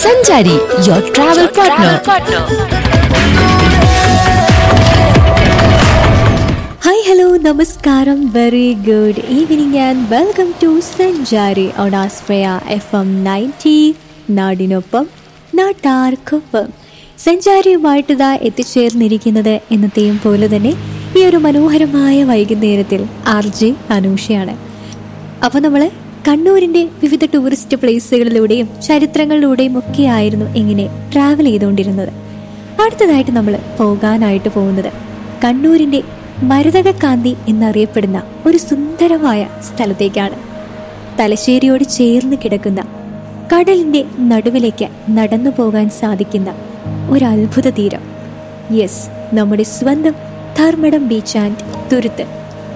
സഞ്ചാരി your travel partner hi hello നമസ്കാരം very good evening and welcome to Sanchari on Astraya F M ninety നാടിനൊപ്പം നാട്ടാർക്കൊപ്പം സഞ്ചാരിയുമായിട്ട് ഇതാ എത്തിച്ചേർന്നിരിക്കുന്നത് എന്നത്തെയും പോലെ തന്നെ ഈ ഒരു മനോഹരമായ വൈകുന്നേരത്തിൽ ആർ ജെ അനൂഷയാണ് അപ്പോൾ നമ്മൾ കണ്ണൂരിൻ്റെ വിവിധ ടൂറിസ്റ്റ് പ്ലേസുകളിലൂടെയും ചരിത്രങ്ങളിലൂടെയും ഒക്കെ ആയിരുന്നു ഇങ്ങനെ ട്രാവൽ ചെയ്തുകൊണ്ടിരുന്നത് അടുത്തതായിട്ട് നമ്മൾ പോകാനായിട്ട് പോകുന്നത് കണ്ണൂരിൻ്റെ മരതകക്കാന്തി എന്നറിയപ്പെടുന്ന ഒരു സുന്ദരമായ സ്ഥലത്തേക്കാണ് തലശ്ശേരിയോട് ചേർന്ന് കിടക്കുന്ന കടലിന്റെ നടുവിലേക്ക് നടന്നു പോകാൻ സാധിക്കുന്ന ഒരു അത്ഭുത തീരം യെസ് നമ്മുടെ സ്വന്തം ധർമ്മടം ബീച്ച് ആൻഡ് തുരുത്ത്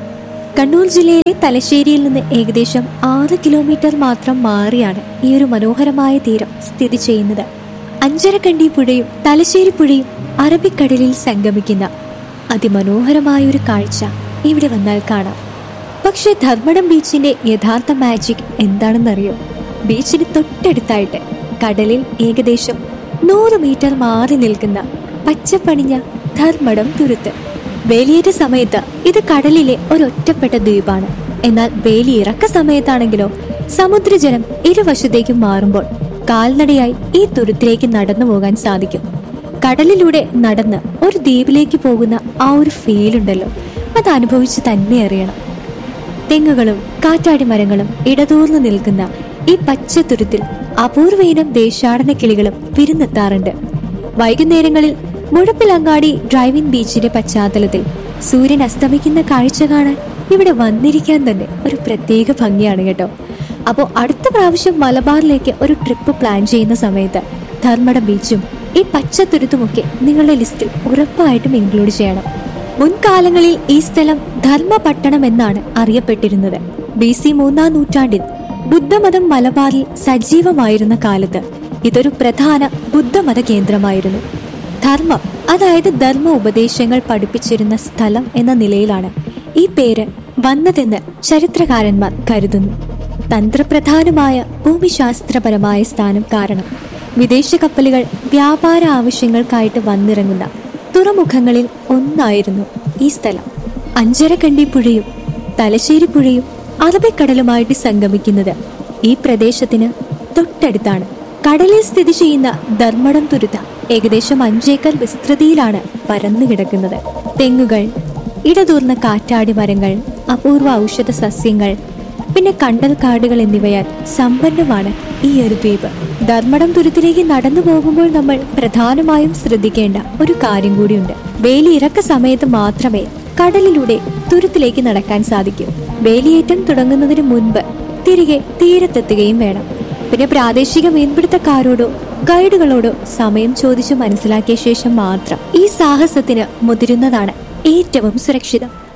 കണ്ണൂർ ജില്ലയിലെ തലശ്ശേരിയിൽ നിന്ന് ഏകദേശം ആറ് കിലോമീറ്റർ മാത്രം മാറിയാണ് ഈ ഒരു മനോഹരമായ തീരം സ്ഥിതി ചെയ്യുന്നത് അഞ്ചരക്കണ്ടി പുഴയും തലശ്ശേരി പുഴയും അറബിക്കടലിൽ സംഗമിക്കുന്ന അതിമനോഹരമായ ഒരു കാഴ്ച ഇവിടെ വന്നാൽ കാണാം പക്ഷേ ധർമ്മടം ബീച്ചിന്റെ യഥാർത്ഥ മാജിക് എന്താണെന്നറിയോ ബീച്ചിന് തൊട്ടടുത്തായിട്ട് കടലിൽ ഏകദേശം നൂറ് മീറ്റർ മാറി നിൽക്കുന്ന പച്ചപ്പണിഞ്ഞ ധർമ്മടം തുരുത്ത് വേലിയേറ്റ സമയത്ത് ഇത് കടലിലെ ഒരൊറ്റപ്പെട്ട ദ്വീപാണ് എന്നാൽ വേലിയിറക്ക സമയത്താണെങ്കിലോ സമുദ്രജലം ഇരുവശത്തേക്കും മാറുമ്പോൾ കാൽനടയായി ഈ തുരുത്തിലേക്ക് നടന്നു പോകാൻ സാധിക്കും കടലിലൂടെ നടന്ന് ഒരു ദ്വീപിലേക്ക് പോകുന്ന ആ ഒരു ഫീൽ ഉണ്ടല്ലോ അത് അനുഭവിച്ച് തന്നെ അറിയണം തെങ്ങുകളും കാറ്റാടി മരങ്ങളും ഇടതൂർന്നു നിൽക്കുന്ന ഈ പച്ച തുരുത്തിൽ അപൂർവയിനം ദേശാടന കിളികളും വിരുന്നെത്താറുണ്ട് വൈകുന്നേരങ്ങളിൽ മുഴപ്പിലങ്ങാടി ഡ്രൈവിംഗ് ബീച്ചിന്റെ പശ്ചാത്തലത്തിൽ സൂര്യൻ അസ്തമിക്കുന്ന കാഴ്ച കാണാൻ ഇവിടെ വന്നിരിക്കാൻ തന്നെ ഒരു പ്രത്യേക ഭംഗിയാണ് കേട്ടോ അപ്പോൾ അടുത്ത പ്രാവശ്യം മലബാറിലേക്ക് ഒരു ട്രിപ്പ് പ്ലാൻ ചെയ്യുന്ന സമയത്ത് ധർമ്മടം ബീച്ചും ഈ പച്ചത്തുരുത്തുമൊക്കെ നിങ്ങളുടെ ലിസ്റ്റിൽ ഉറപ്പായിട്ടും ഇൻക്ലൂഡ് ചെയ്യണം മുൻകാലങ്ങളിൽ ഈ സ്ഥലം ധർമ്മപട്ടണം എന്നാണ് അറിയപ്പെട്ടിരുന്നത് ബി സി മൂന്നാം നൂറ്റാണ്ടിൽ ബുദ്ധമതം മലബാറിൽ സജീവമായിരുന്ന കാലത്ത് ഇതൊരു പ്രധാന ബുദ്ധമത കേന്ദ്രമായിരുന്നു ധർമ്മം അതായത് ധർമ്മ ഉപദേശങ്ങൾ പഠിപ്പിച്ചിരുന്ന സ്ഥലം എന്ന നിലയിലാണ് ഈ പേര് വന്നതെന്ന് ചരിത്രകാരന്മാർ കരുതുന്നു തന്ത്രപ്രധാനമായ ഭൂമിശാസ്ത്രപരമായ സ്ഥാനം കാരണം വിദേശ കപ്പലുകൾ വ്യാപാര ആവശ്യങ്ങൾക്കായിട്ട് വന്നിറങ്ങുന്ന തുറമുഖങ്ങളിൽ ഒന്നായിരുന്നു ഈ സ്ഥലം അഞ്ചരക്കണ്ടി പുഴയും തലശ്ശേരി പുഴയും അറബിക്കടലുമായിട്ട് സംഗമിക്കുന്നത് ഈ പ്രദേശത്തിന് തൊട്ടടുത്താണ് കടലിൽ സ്ഥിതി ചെയ്യുന്ന ധർമ്മടം തുരുത്ത ഏകദേശം അഞ്ചേക്കർ വിസ്തൃതിയിലാണ് പരന്നു കിടക്കുന്നത് തെങ്ങുകൾ ഇടതൂർന്ന കാറ്റാടി മരങ്ങൾ അപൂർവ ഔഷധ സസ്യങ്ങൾ പിന്നെ കണ്ടൽ കാടുകൾ എന്നിവയാൽ സമ്പന്നമാണ് ഈ ഒരു ദ്വീപ് ധർമ്മടം തുരുത്തിലേക്ക് നടന്നു പോകുമ്പോൾ നമ്മൾ പ്രധാനമായും ശ്രദ്ധിക്കേണ്ട ഒരു കാര്യം കൂടിയുണ്ട് വേലിയിറക്ക സമയത്ത് മാത്രമേ കടലിലൂടെ തുരുത്തിലേക്ക് നടക്കാൻ സാധിക്കൂ വേലിയേറ്റം തുടങ്ങുന്നതിന് മുൻപ് തിരികെ തീരത്തെത്തുകയും വേണം പിന്നെ പ്രാദേശിക മീൻപിടുത്തക്കാരോടോ ഗൈഡുകളോടോ സമയം ചോദിച്ചു മനസ്സിലാക്കിയ ശേഷം മാത്രം ഈ സാഹസത്തിന് മുതിരുന്നതാണ് ഏറ്റവും സുരക്ഷിതം